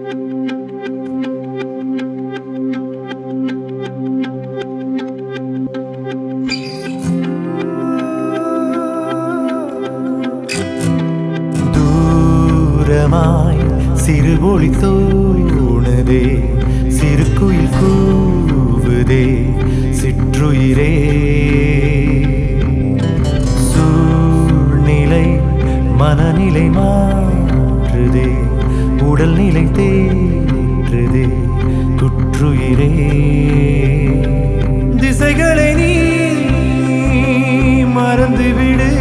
தூரமாய் சிறு ஒளி தோணுதே சிறு குயில் கூவுதே சிற்றுயிரே சூழ்நிலை மனநிலை மாற்றுதே உடல்நிலை தேற்றுதே குற்றுயிரே திசைகளை நீ மறந்துவிடு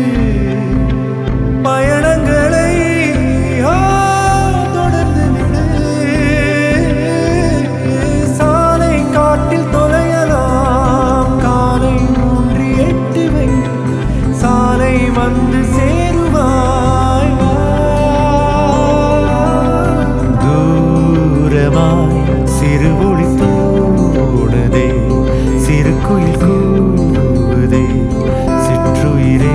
பயணங்களை ஆ, தொடர்ந்து விடு சாலை காட்டில் தொலையலாம் காலை ஊன்றி எட்டு வை சாலை வந்து சேருவாய் தூரமாய் சிறு ஒளி தோணுதே சிறு குயில் கூவுதே சிற்றுயிரே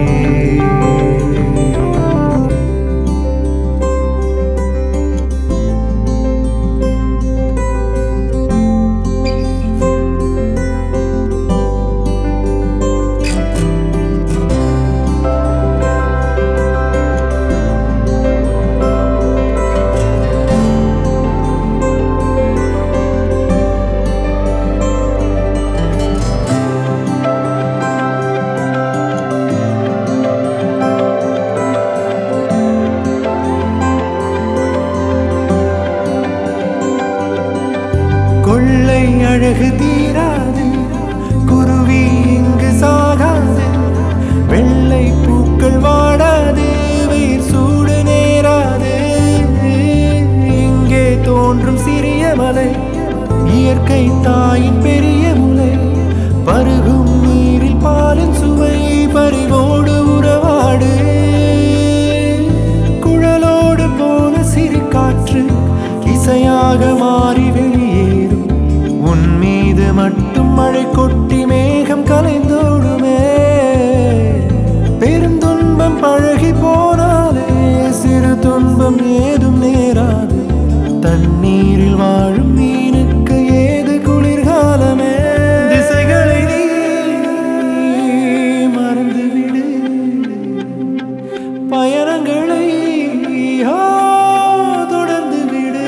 கொள்ளை அழகு தீராது குருவி இங்கு சாகாது வெள்ளை பூக்கள் வாடாது வெயிர் சூடு நேராது இங்கே தோன்றும் சிறிய மலை இயற்கை தாயின் பெரிய முலை பருகும் நீரில் பாலின் சுவை பறிவோடு உறவாடு குழலோடு போன சிறு காற்று இசையாக மாறி வெளியேறும் உன் மீது மட்டும் மழை கொட்டி மேகம் கலைந்தோடுமே பெருந்துன்பம் பழகி போனாலே சிறு துன்பம் ஏதும் நேராது தண்ணீரில் வாழும் மீனுக்கு ஏது குளிர்காலமே திசைகளை நீ மறந்துவிடு பயணங்களை ஆ, தொடர்ந்து விடு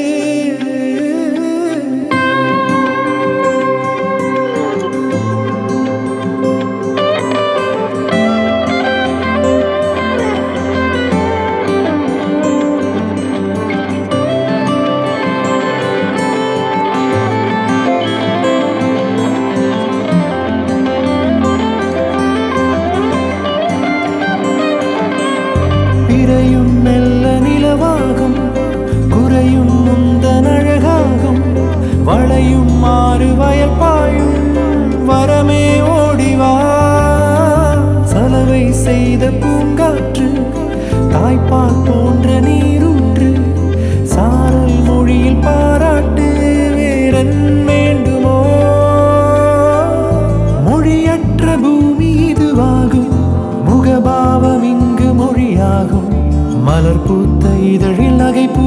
பிறையும் மெல்ல நிலவாகும் குறையும் முந்தன் அழகாகும் வளையும் மாறு வயல் பாயும் வரமே ஓடிவா சலவை செய்த பூங்காற்று தாய்ப்பால் போன்ற நீரூற்று சாரல் மொழியில் பாராட்டு வேறன் வேண்டுமோ மொழியற்ற பூமி இதுவாகும் முகபாவம் இங்கு மொழியாகும் மலர் பூத்த இதழில் நகை பூ